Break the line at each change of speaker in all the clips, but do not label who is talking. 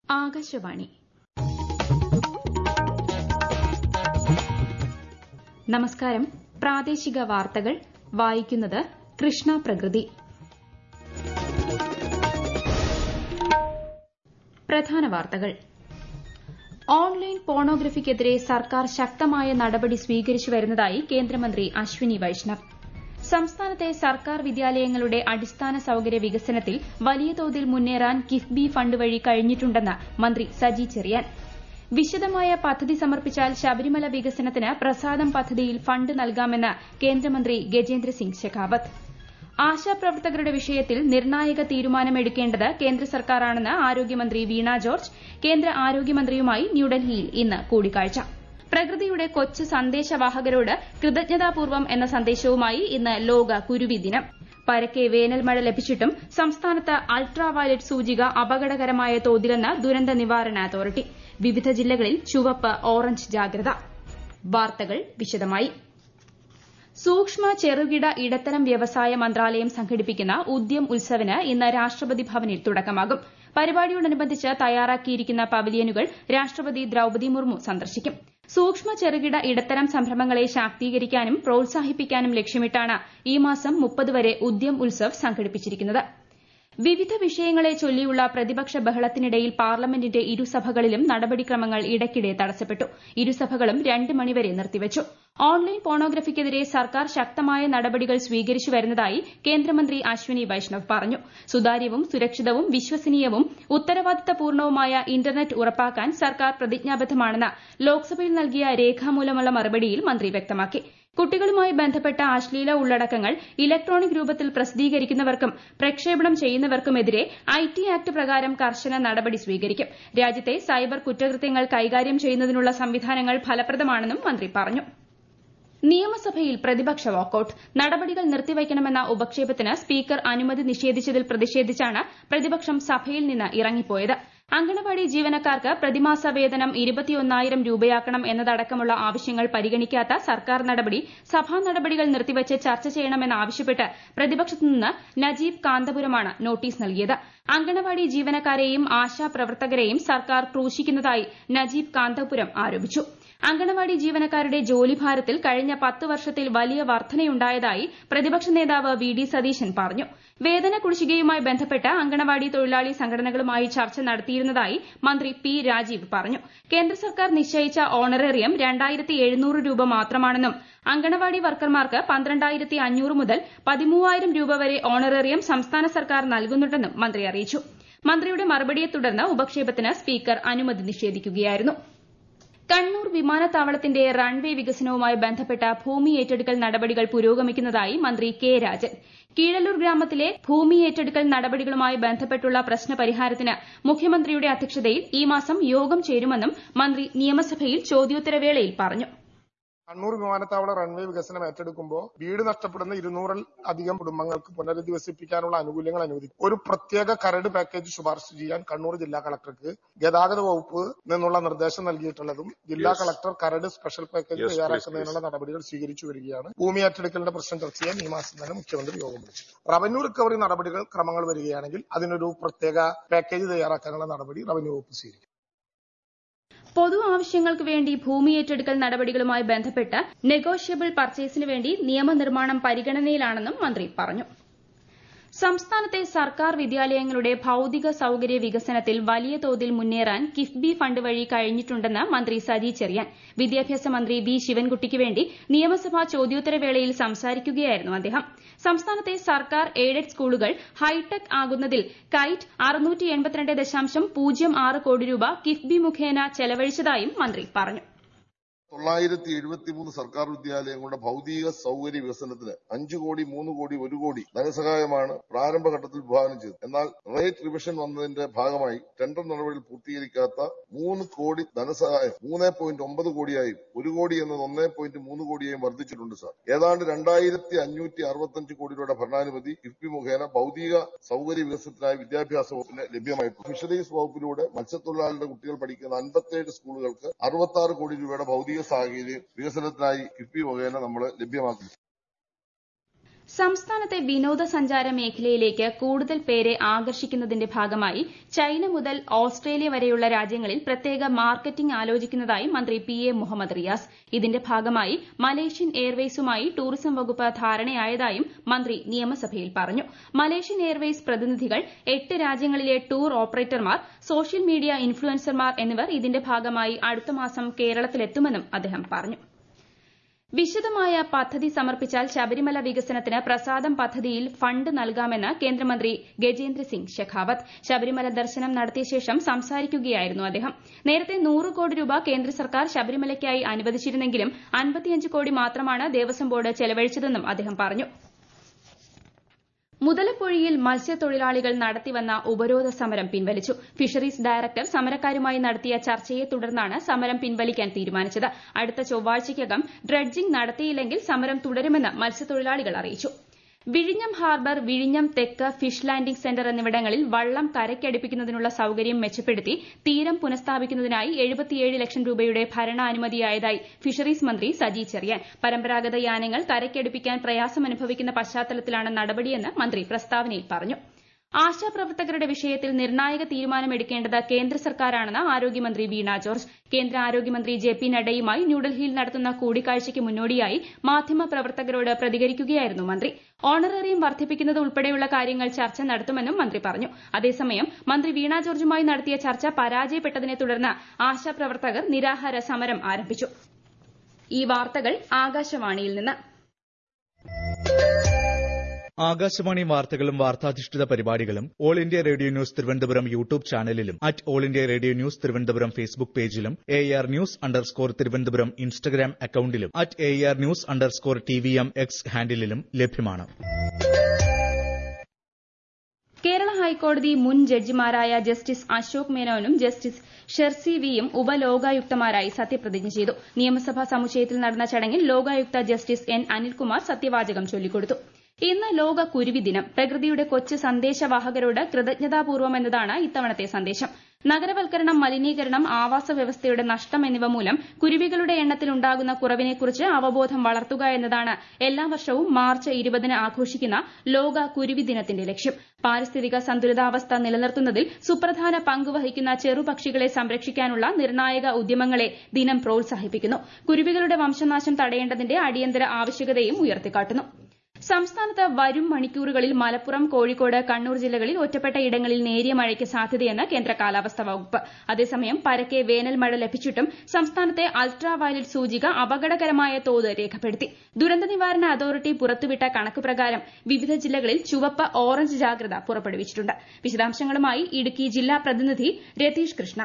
ആകാശവാണി നമസ്കാരം പ്രാദേശിക വാർത്തകൾ വായിക്കുന്നത് കൃഷ്ണ പ്രകൃതി പ്രധാന വാർത്തകൾ ഓൺലൈൻ പോണോഗ്രഫിക്കെതിരെ സർക്കാർ ശക്തമായ നടപടി സ്വീകരിച്ചു വരുന്നതായി കേന്ദ്രമന്ത്രി അശ്വിനി വൈഷ്ണവ് സംസ്ഥാനത്തെ സർക്കാർ വിദ്യാലയങ്ങളുടെ അടിസ്ഥാന സൌകര്യ വികസനത്തിൽ വലിയ തോതിൽ മുന്നേറാൻ കിഫ്ബി ഫണ്ട് വഴി കഴിഞ്ഞിട്ടുണ്ടെന്ന് മന്ത്രി സജി ചെറിയാൻ വിശദമായ പദ്ധതി സമർപ്പിച്ചാൽ ശബരിമല വികസനത്തിന് പ്രസാദം പദ്ധതിയിൽ ഫണ്ട് നൽകാമെന്ന് കേന്ദ്രമന്ത്രി ഗജേന്ദ്ര സിംഗ് ശെഖാവത്ത് ആശാപ്രവർത്തകരുടെ വിഷയത്തിൽ നിർണായക തീരുമാനമെടുക്കേണ്ടത് കേന്ദ്ര സർക്കാരാണെന്ന് ആരോഗ്യമന്ത്രി വീണ ജോർജ് കേന്ദ്ര ആരോഗ്യമന്ത്രിയുമായി ന്യൂഡൽഹിയിൽ ഇന്ന് കൂടിക്കാഴ്ച പ്രകൃതിയുടെ കൊച്ചു സന്ദേശവാഹകരോട് കൃതജ്ഞതാപൂർവ്വം എന്ന സന്ദേശവുമായി ഇന്ന് ലോക കുരുവി ദിനം പരക്കെ വേനൽ മഴ ലഭിച്ചിട്ടും സംസ്ഥാനത്ത് അൾട്രാ വയലറ്റ് സൂചിക അപകടകരമായ തോതിലെന്ന് ദുരന്ത നിവാരണ അതോറിറ്റി വിവിധ ജില്ലകളിൽ ചുവപ്പ് ഓറഞ്ച് ജാഗ്രത വാർത്തകൾ വിശദമായി സൂക്ഷ്മ ചെറുകിട ഇടത്തരം വ്യവസായ മന്ത്രാലയം സംഘടിപ്പിക്കുന്ന ഉദ്യം ഉത്സവിന് ഇന്ന് രാഷ്ട്രപതി ഭവനിൽ തുടക്കമാകും പരിപാടിയോടനുബന്ധിച്ച് തയ്യാറാക്കിയിരിക്കുന്ന പവലിയനുകൾ രാഷ്ട്രപതി ദ്രൌപതി മുർമു സന്ദർശിക്കും സൂക്ഷ്മ ചെറുകിട ഇടത്തരം സംരംഭങ്ങളെ ശാക്തീകരിക്കാനും പ്രോത്സാഹിപ്പിക്കാനും ലക്ഷ്യമിട്ടാണ് ഈ മാസം മുപ്പത് വരെ ഉദ്യം ഉത്സവ് സംഘടിപ്പിച്ചിരിക്കുന്നത് വിവിധ വിഷയങ്ങളെ ചൊല്ലിയുള്ള പ്രതിപക്ഷ ബഹളത്തിനിടയിൽ പാർലമെന്റിന്റെ ഇരുസഭകളിലും നടപടിക്രമങ്ങൾ ഇടയ്ക്കിടെ തടസ്സപ്പെട്ടു ഇരുസഭകളും രണ്ട് മണിവരെ നിർത്തിവച്ചു ഓൺലൈൻ പോണോഗ്രഫിക്കെതിരെ സർക്കാർ ശക്തമായ നടപടികൾ സ്വീകരിച്ചു വരുന്നതായി കേന്ദ്രമന്ത്രി അശ്വിനി വൈഷ്ണവ് പറഞ്ഞു സുതാര്യവും സുരക്ഷിതവും വിശ്വസനീയവും ഉത്തരവാദിത്തപൂർണവുമായ ഇന്റർനെറ്റ് ഉറപ്പാക്കാൻ സർക്കാർ പ്രതിജ്ഞാബദ്ധമാണെന്ന് ലോക്സഭയിൽ നൽകിയ രേഖാമൂലമുള്ള മറുപടിയിൽ മന്ത്രി വ്യക്തമാക്കി കുട്ടികളുമായി ബന്ധപ്പെട്ട അശ്ലീല ഉള്ളടക്കങ്ങൾ ഇലക്ട്രോണിക് രൂപത്തിൽ പ്രസിദ്ധീകരിക്കുന്നവർക്കും പ്രക്ഷേപണം ചെയ്യുന്നവർക്കുമെതിരെ ഐടി ആക്ട് പ്രകാരം കർശന നടപടി സ്വീകരിക്കും രാജ്യത്തെ സൈബർ കുറ്റകൃത്യങ്ങൾ കൈകാര്യം ചെയ്യുന്നതിനുള്ള സംവിധാനങ്ങൾ ഫലപ്രദമാണെന്നും മന്ത്രി പറഞ്ഞു നിയമസഭയിൽ പ്രതിപക്ഷ വാക്കൌട്ട് നടപടികൾ നിർത്തിവയ്ക്കണമെന്ന ഉപക്ഷേപത്തിന് സ്പീക്കർ അനുമതി നിഷേധിച്ചതിൽ പ്രതിഷേധിച്ചാണ് പ്രതിപക്ഷം സഭയിൽ നിന്ന് ഇറങ്ങിപ്പോയത് അങ്കണവാടി ജീവനക്കാർക്ക് പ്രതിമാസ വേതനം ഇരുപത്തിയൊന്നായിരം രൂപയാക്കണം എന്നതടക്കമുള്ള ആവശ്യങ്ങൾ പരിഗണിക്കാത്ത സർക്കാർ നടപടി സഭാ നടപടികൾ നിർത്തിവച്ച് ചർച്ച ചെയ്യണമെന്നാവശ്യപ്പെട്ട് പ്രതിപക്ഷത്തു നിന്ന് നജീബ് കാന്തപുരമാണ് നോട്ടീസ് നൽകിയത് അങ്കണവാടി ജീവനക്കാരെയും ആശാപ്രവർത്തകരെയും സർക്കാർ ക്രൂശിക്കുന്നതായി നജീബ് കാന്തപുരം ആരോപിച്ചു അങ്കണവാടി ജീവനക്കാരുടെ ജോലിഭാരത്തിൽ കഴിഞ്ഞ പത്ത് വർഷത്തിൽ വലിയ വർധനയുണ്ടായതായി പ്രതിപക്ഷ നേതാവ് വി ഡി സതീശൻ പറഞ്ഞു വേതന കുടിശ്ശികയുമായി ബന്ധപ്പെട്ട് അങ്കണവാടി തൊഴിലാളി സംഘടനകളുമായി ചർച്ച നടത്തിയിരുന്നതായി മന്ത്രി പി രാജീവ് പറഞ്ഞു കേന്ദ്ര സർക്കാർ നിശ്ചയിച്ച ഓണറേറിയം രണ്ടായിരത്തി എഴുന്നൂറ് രൂപ മാത്രമാണെന്നും അങ്കണവാടി വർക്കർമാർക്ക് പന്ത്രണ്ടായിരത്തി അഞ്ഞൂറ് മുതൽ പതിമൂവായിരം രൂപ വരെ ഓണറേറിയം സംസ്ഥാന സർക്കാർ നൽകുന്നുണ്ടെന്നും മന്ത്രി അറിയിച്ചു മന്ത്രിയുടെ മറുപടിയെ തുടർന്ന് ഉപക്ഷേപത്തിന് സ്പീക്കർ അനുമതി നിഷേധിക്കുകയായിരുന്നു കണ്ണൂർ വിമാനത്താവളത്തിന്റെ റൺവേ വികസനവുമായി ബന്ധപ്പെട്ട ഭൂമി ഏറ്റെടുക്കൽ നടപടികൾ പുരോഗമിക്കുന്നതായി മന്ത്രി കെ രാജൻ കീഴല്ലൂർ ഗ്രാമത്തിലെ ഭൂമി ഏറ്റെടുക്കൽ നടപടികളുമായി ബന്ധപ്പെട്ടുള്ള പ്രശ്നപരിഹാരത്തിന് മുഖ്യമന്ത്രിയുടെ അധ്യക്ഷതയിൽ ഈ മാസം യോഗം ചേരുമെന്നും മന്ത്രി നിയമസഭയിൽ ചോദ്യോത്തരവേളയിൽ പറഞ്ഞു
കണ്ണൂർ വിമാനത്താവള റൺവേ വികസനം ഏറ്റെടുക്കുമ്പോൾ വീട് നഷ്ടപ്പെടുന്ന ഇരുന്നൂറിൽ അധികം കുടുംബങ്ങൾക്ക് പുനരധിവസിപ്പിക്കാനുള്ള ആനുകൂല്യങ്ങൾ അനുവദിക്കും ഒരു പ്രത്യേക കരട് പാക്കേജ് ശുപാർശ ചെയ്യാൻ കണ്ണൂർ ജില്ലാ കളക്ടർക്ക് ഗതാഗത വകുപ്പ് നിന്നുള്ള നിർദ്ദേശം നൽകിയിട്ടുള്ളതും ജില്ലാ കളക്ടർ കരട് സ്പെഷ്യൽ പാക്കേജ് തയ്യാറാക്കുന്നതിനുള്ള നടപടികൾ സ്വീകരിച്ചു വരികയാണ് ഭൂമി ഏറ്റെടുക്കലിന്റെ പ്രശ്നം ചർച്ച ചെയ്യാൻ ഈ മാസം തന്നെ മുഖ്യമന്ത്രി യോഗം വിളിച്ചു റവന്യൂ റിക്കവറി നടപടികൾ ക്രമങ്ങൾ വരികയാണെങ്കിൽ അതിനൊരു പ്രത്യേക പാക്കേജ് തയ്യാറാക്കാനുള്ള നടപടി റവന്യൂ വകുപ്പ് സ്വീകരിക്കും
പൊതു ആവശ്യങ്ങൾക്ക് വേണ്ടി ഭൂമി ഏറ്റെടുക്കൽ നടപടികളുമായി ബന്ധപ്പെട്ട് നെഗോഷ്യബിൾ പർച്ചേസിന് വേണ്ടി നിയമനിർമ്മാണം പരിഗണനയിലാണെന്നും മന്ത്രി പറഞ്ഞു സംസ്ഥാനത്തെ സർക്കാർ വിദ്യാലയങ്ങളുടെ ഭൌതിക സൌകര്യ വികസനത്തിൽ വലിയ തോതിൽ മുന്നേറാൻ കിഫ്ബി ഫണ്ട് വഴി കഴിഞ്ഞിട്ടുണ്ടെന്ന് മന്ത്രി സജി ചെറിയാൻ വിദ്യാഭ്യാസ മന്ത്രി വി ശിവൻകുട്ടിക്ക് വേണ്ടി നിയമസഭാ ചോദ്യോത്തരവേളയിൽ സംസാരിക്കുകയായിരുന്നു അദ്ദേഹം സംസ്ഥാനത്തെ സർക്കാർ എയ്ഡഡ് സ്കൂളുകൾ ഹൈടെക് ആകുന്നതിൽ കൈറ്റ് കോടി രൂപ കിഫ്ബി മുഖേന ചെലവഴിച്ചതായും മന്ത്രി പറഞ്ഞു
തൊള്ളായിരത്തി എഴുപത്തിമൂന്ന് സർക്കാർ വിദ്യാലയങ്ങളുടെ ഭൌതിക സൌകര്യ വികസനത്തിന് അഞ്ചു കോടി മൂന്ന് കോടി ഒരു കോടി ധനസഹായമാണ് പ്രാരംഭഘട്ടത്തിൽ വിഭാവനം ചെയ്തത് എന്നാൽ റേറ്റ് റിവിഷൻ വന്നതിന്റെ ഭാഗമായി ടെൻഡർ നടപടികൾ പൂർത്തീകരിക്കാത്ത മൂന്ന് കോടി ധനസഹായം മൂന്ന് പോയിന്റ് ഒമ്പത് കോടിയായും ഒരു കോടി എന്നത് ഒന്നേ പോയിന്റ് മൂന്ന് കോടിയായും വർദ്ധിച്ചിട്ടുണ്ട് സാർ ഏതാണ്ട് രണ്ടായിരത്തി അഞ്ഞൂറ്റി അറുപത്തഞ്ച് കോടി രൂപയുടെ ഭരണാനുമതി കിഫ്ബി മുഖേന ഭൌതിക സൌകര്യ വികസനത്തിനായി വിദ്യാഭ്യാസ വകുപ്പിന് ലഭ്യമായി ഫിഷറീസ് വകുപ്പിലൂടെ മത്സ്യത്തൊഴിലാളികളുടെ കുട്ടികൾ പഠിക്കുന്ന അൻപത്തിയേഴ് സ്കൂളുകൾക്ക് അറുപത്തി ആറ് കോടി രൂപയുടെ ഭൌതിക സാഹചര്യം വികസനത്തിനായി കിഫ്ബി മുഖേന നമ്മൾ ലഭ്യമാക്കുന്നു
സംസ്ഥാനത്തെ വിനോദസഞ്ചാര മേഖലയിലേക്ക് കൂടുതൽ പേരെ ആകർഷിക്കുന്നതിന്റെ ഭാഗമായി ചൈന മുതൽ ഓസ്ട്രേലിയ വരെയുള്ള രാജ്യങ്ങളിൽ പ്രത്യേക മാർക്കറ്റിംഗ് ആലോചിക്കുന്നതായി മന്ത്രി പി എ മുഹമ്മദ് റിയാസ് ഇതിന്റെ ഭാഗമായി മലേഷ്യൻ എയർവേസുമായി ടൂറിസം വകുപ്പ് ധാരണയായതായും മന്ത്രി നിയമസഭയിൽ പറഞ്ഞു മലേഷ്യൻ എയർവേസ് പ്രതിനിധികൾ എട്ട് രാജ്യങ്ങളിലെ ടൂർ ഓപ്പറേറ്റർമാർ സോഷ്യൽ മീഡിയ ഇൻഫ്ലുവൻസർമാർ എന്നിവർ ഇതിന്റെ ഭാഗമായി അടുത്ത മാസം കേരളത്തിലെത്തുമെന്നും അദ്ദേഹം പറഞ്ഞു വിശദമായ പദ്ധതി സമർപ്പിച്ചാൽ ശബരിമല വികസനത്തിന് പ്രസാദം പദ്ധതിയിൽ ഫണ്ട് നൽകാമെന്ന് കേന്ദ്രമന്ത്രി ഗജേന്ദ്ര സിംഗ് ഷെഖാവത്ത് ശബരിമല ദർശനം നടത്തിയ ശേഷം സംസാരിക്കുകയായിരുന്നു അദ്ദേഹം നേരത്തെ നൂറ് കോടി രൂപ കേന്ദ്ര സർക്കാർ ശബരിമലയ്ക്കായി അനുവദിച്ചിരുന്നെങ്കിലും അൻപത്തിയഞ്ച് കോടി മാത്രമാണ് ദേവസ്വം ബോർഡ് ചെലവഴിച്ചതെന്നും അദ്ദേഹം പറഞ്ഞു മുതലപ്പൊഴിയിൽ മത്സ്യത്തൊഴിലാളികൾ നടത്തിവന്ന ഉപരോധ സമരം പിൻവലിച്ചു ഫിഷറീസ് ഡയറക്ടർ സമരക്കാരുമായി നടത്തിയ ചർച്ചയെ തുടർന്നാണ് സമരം പിൻവലിക്കാൻ തീരുമാനിച്ചത് അടുത്ത ചൊവ്വാഴ്ചയ്ക്കകം ഡ്രഡ്ജിംഗ് നടത്തിയില്ലെങ്കിൽ സമരം തുടരുമെന്ന് മത്സ്യത്തൊഴിലാളികൾ അറിയിച്ചു വിഴിഞ്ഞം ഹാർബർ വിഴിഞ്ഞം തെക്ക് ഫിഷ് ലാൻഡിംഗ് സെന്റർ എന്നിവിടങ്ങളിൽ വള്ളം കരയ്ക്കടുപ്പിക്കുന്നതിനുള്ള സൌകര്യം മെച്ചപ്പെടുത്തി തീരം പുനഃസ്ഥാപിക്കുന്നതിനായി എഴുപത്തിയേഴ് ലക്ഷം രൂപയുടെ ഭരണാനുമതിയായതായി ഫിഷറീസ് മന്ത്രി സജി ചെറിയാൻ പരമ്പരാഗത യാനങ്ങൾ കരയ്ക്കടുപ്പിക്കാൻ പ്രയാസമനുഭവിക്കുന്ന പശ്ചാത്തലത്തിലാണ് നടപടിയെന്ന് മന്ത്രി പ്രസ്താവനയിൽ പറഞ്ഞു ആശാപ്രവർത്തകരുടെ വിഷയത്തിൽ നിർണായക തീരുമാനമെടുക്കേണ്ടത് കേന്ദ്ര സർക്കാരാണെന്ന് ആരോഗ്യമന്ത്രി വീണ ജോർജ് കേന്ദ്ര ആരോഗ്യമന്ത്രി ജെ പി നഡ്ഡയുമായി ന്യൂഡൽഹിയിൽ നടത്തുന്ന കൂടിക്കാഴ്ചയ്ക്ക് മുന്നോടിയായി മാധ്യമപ്രവർത്തകരോട് പ്രതികരിക്കുകയായിരുന്നു മന്ത്രി ഓണറേറിയം വർദ്ധിപ്പിക്കുന്നത് ഉൾപ്പെടെയുള്ള കാര്യങ്ങൾ ചർച്ച നടത്തുമെന്നും മന്ത്രി പറഞ്ഞു അതേസമയം മന്ത്രി വീണ ജോർജുമായി നടത്തിയ ചർച്ച പരാജയപ്പെട്ടതിനെ തുടർന്ന് ആശാപ്രവർത്തകർ നിരാഹാര സമരം ആരംഭിച്ചു ഈ വാർത്തകൾ ആകാശവാണിയിൽ നിന്ന്
ആകാശവാണി വാർത്തകളും വാർത്താധിഷ്ഠിത പരിപാടികളും all India radio news Thiruvananthapuram YouTube ചാനലിലും at all India radio news Thiruvananthapuram Facebook പേജിലും A R news underscore Thiruvananthapuram Instagram അക്കൌണ്ടിലും at A R news underscore T V M X ഹാൻഡിലും ലഭ്യമാണ്
കേരള ഹൈക്കോടതി മുൻ ജഡ്ജിമാരായ ജസ്റ്റിസ് അശോക് മേനോനും ജസ്റ്റിസ് ഷെർസി വിയും ഉപലോകായുക്തമാരായി സത്യപ്രതിജ്ഞ ചെയ്തു നിയമസഭാ സമുച്ചയത്തിൽ നടന്ന ചടങ്ങിൽ ലോകായുക്ത ജസ്റ്റിസ് എൻ അനിൽകുമാർ സത്യവാചകം ചൊല്ലിക്കൊടുത്തു ഇന്ന് ലോക കുരുവി ദിനം പ്രകൃതിയുടെ കൊച്ചു സന്ദേശവാഹകരോട് കൃതജ്ഞതാപൂർവ്വം എന്നതാണ് ഇത്തവണത്തെ സന്ദേശം നഗരവൽക്കരണം മലിനീകരണം ആവാസ വ്യവസ്ഥയുടെ നഷ്ടം എന്നിവ മൂലം കുരുവികളുടെ എണ്ണത്തിൽ ഉണ്ടാകുന്ന കുറവിനെക്കുറിച്ച് അവബോധം വളർത്തുക എന്നതാണ് എല്ലാ വർഷവും മാർച്ച് ഇരുപതിന് ആഘോഷിക്കുന്ന ലോക കുരുവി ദിനത്തിന്റെ ലക്ഷ്യം പാരിസ്ഥിതിക സന്തുലിതാവസ്ഥ നിലനിർത്തുന്നതിൽ സുപ്രധാന പങ്ക് വഹിക്കുന്ന ചെറുപക്ഷികളെ സംരക്ഷിക്കാനുള്ള നിർണായക ഉദ്യമങ്ങളെ ദിനം പ്രോത്സാഹിപ്പിക്കുന്നു കുരുവികളുടെ വംശനാശം തടയേണ്ടതിന്റെ അടിയന്തര ആവശ്യകതയും ഉയർത്തിക്കാട്ടുന്നു സംസ്ഥാനത്ത് വരും മണിക്കൂറുകളിൽ മലപ്പുറം കോഴിക്കോട് കണ്ണൂർ ജില്ലകളിൽ ഒറ്റപ്പെട്ട ഇടങ്ങളിൽ നേരിയ മഴയ്ക്ക് സാധ്യതയെന്ന് കേന്ദ്ര കാലാവസ്ഥാ വകുപ്പ് അതേസമയം പരക്കെ വേനൽ മഴ ലഭിച്ചിട്ടും സംസ്ഥാനത്തെ അൾട്രാ വയലറ്റ് സൂചിക അപകടകരമായ തോത് രേഖപ്പെടുത്തി ദുരന്ത നിവാരണ അതോറിറ്റി പുറത്തുവിട്ട കണക്ക് പ്രകാരം വിവിധ ജില്ലകളിൽ ചുവപ്പ് ഓറഞ്ച് ജാഗ്രത പുറപ്പെടുവിച്ചിട്ടുണ്ട് വിശദാംശങ്ങളുമായി ഇടുക്കി ജില്ലാ പ്രതിനിധി രതീഷ് കൃഷ്ണ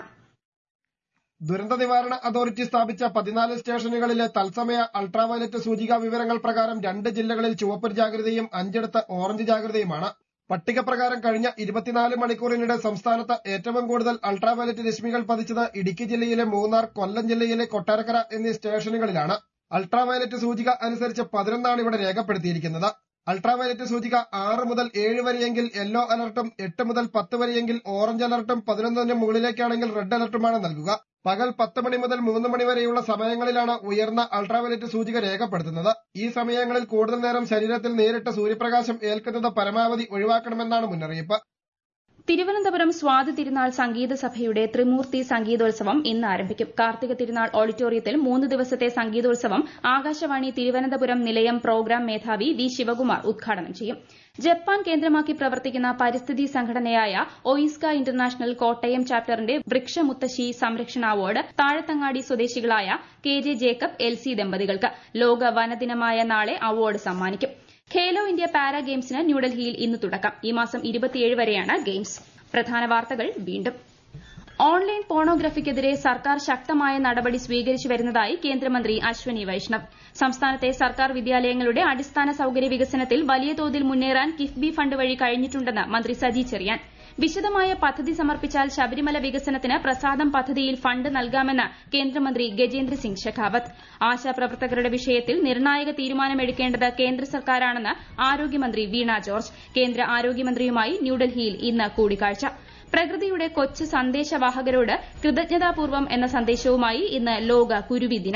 ദുരന്ത നിവാരണ അതോറിറ്റി സ്ഥാപിച്ച പതിനാല് സ്റ്റേഷനുകളിലെ തത്സമയ അൾട്രാവയലറ്റ് സൂചിക വിവരങ്ങൾ പ്രകാരം രണ്ട് ജില്ലകളിൽ ചുവപ്പ് ജാഗ്രതയും അഞ്ചിടത്ത് ഓറഞ്ച് ജാഗ്രതയുമാണ് പട്ടിക പ്രകാരം കഴിഞ്ഞ ഇരുപത്തിനാല് മണിക്കൂറിനിടെ സംസ്ഥാനത്ത് ഏറ്റവും കൂടുതൽ അൾട്രാവയലറ്റ് രശ്മികൾ പതിച്ചത് ഇടുക്കി ജില്ലയിലെ മൂന്നാർ കൊല്ലം ജില്ലയിലെ കൊട്ടാരക്കര എന്നീ സ്റ്റേഷനുകളിലാണ് അൾട്രാവയലറ്റ് സൂചിക അനുസരിച്ച് പതിനൊന്നാണ് ഇവിടെ രേഖപ്പെടുത്തിയിരിക്കുന്നത് അൾട്രാവയലറ്റ് സൂചിക ആറ് മുതൽ ഏഴ് വരെയെങ്കിൽ യെല്ലോ അലർട്ടും എട്ട് മുതൽ പത്ത് വരെയെങ്കിൽ ഓറഞ്ച് അലർട്ടും പതിനൊന്നിന് മുകളിലേക്കാണെങ്കിൽ റെഡ് അലർട്ടുമാണ് നൽകുക പകൽ പത്ത് മണി മുതൽ മൂന്ന് മണി വരെയുള്ള സമയങ്ങളിലാണ് ഉയർന്ന അൾട്രാവയലറ്റ് സൂചിക രേഖപ്പെടുത്തുന്നത് ഈ സമയങ്ങളിൽ കൂടുതൽ നേരം ശരീരത്തിൽ നേരിട്ട് സൂര്യപ്രകാശം ഏൽക്കുന്നത് പരമാവധി ഒഴിവാക്കണമെന്നാണ് മുന്നറിയിപ്പ്
തിരുവനന്തപുരം സ്വാതി തിരുനാൾ സംഗീത സഭയുടെ ത്രിമൂർത്തി സംഗീതോത്സവം ഇന്ന് ആരംഭിക്കും കാർത്തിക തിരുനാൾ ഓഡിറ്റോറിയത്തിൽ മൂന്ന് ദിവസത്തെ സംഗീതോത്സവം ആകാശവാണി തിരുവനന്തപുരം നിലയം പ്രോഗ്രാം മേധാവി വി ശിവകുമാർ ഉദ്ഘാടനം ചെയ്യും ജപ്പാൻ കേന്ദ്രമാക്കി പ്രവർത്തിക്കുന്ന പരിസ്ഥിതി സംഘടനയായ ഒയിസ്ക ഇന്റർനാഷണൽ കോട്ടയം ചാപ്റ്ററിന്റെ വൃക്ഷമുത്തശ്ശി സംരക്ഷണ അവാർഡ് താഴത്തങ്ങാടി സ്വദേശികളായ K J Jacob L C ദമ്പതികൾക്ക് ലോക വനദിനമായ നാളെ അവാർഡ് സമ്മാനിക്കും ഖേലോ ഇന്ത്യ പാരാ ഗെയിംസിന് ന്യൂഡൽഹിയിൽ ഇന്ന് തുടക്കം ഈ മാസം ഇരുപത്തിയേഴ് വരെയാണ് ഗെയിംസ് പ്രധാന വാർത്തകൾ വീണ്ടും ഓൺലൈൻ പോണോഗ്രഫിക്കെതിരെ സർക്കാർ ശക്തമായ നടപടി സ്വീകരിച്ചു വരുന്നതായി കേന്ദ്രമന്ത്രി അശ്വനി വൈഷ്ണവ് സംസ്ഥാനത്തെ സർക്കാർ വിദ്യാലയങ്ങളുടെ അടിസ്ഥാന സൌകര്യ വികസനത്തിൽ വലിയ തോതിൽ മുന്നേറാൻ കിഫ്ബി ഫണ്ട് വഴി കഴിഞ്ഞിട്ടുണ്ടെന്ന് മന്ത്രി സജി ചെറിയാൻ വിശദമായ പദ്ധതി സമർപ്പിച്ചാൽ ശബരിമല വികസനത്തിന് പ്രസാദം പദ്ധതിയിൽ ഫണ്ട് നൽകാമെന്ന് കേന്ദ്രമന്ത്രി ഗജേന്ദ്ര സിംഗ് ഷെഖാവത്ത് ആശാപ്രവർത്തകരുടെ വിഷയത്തിൽ നിർണായക തീരുമാനമെടുക്കേണ്ടത് കേന്ദ്ര സർക്കാരാണെന്ന് ആരോഗ്യമന്ത്രി വീണ ജോർജ് കേന്ദ്ര ആരോഗ്യമന്ത്രിയുമായി ന്യൂഡൽഹിയിൽ ഇന്ന് കൂടിക്കാഴ്ച പ്രകൃതിയുടെ കൊച്ചു സന്ദേശവാഹകരോട് കൃതജ്ഞതാപൂർവ്വം എന്ന സന്ദേശവുമായി ഇന്ന് ലോക കുരുവി ദിനം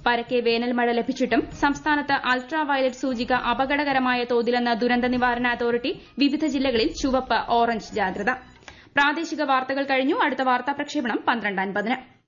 പരക്കെ വേനൽ മഴ ലഭിച്ചിട്ടും സംസ്ഥാനത്ത് അൾട്രാ വയലറ്റ് സൂചിക അപകടകരമായ തോതിലെന്ന് ദുരന്ത നിവാരണ അതോറിറ്റി വിവിധ ജില്ലകളിൽ ചുവപ്പ് ഓറഞ്ച് ജാഗ്രത പ്രാദേശിക വാർത്തകൾ കഴിഞ്ഞു അടുത്ത വാർത്താ പ്രക്ഷേപണം പന്ത്രണ്ട് അൻപതിന്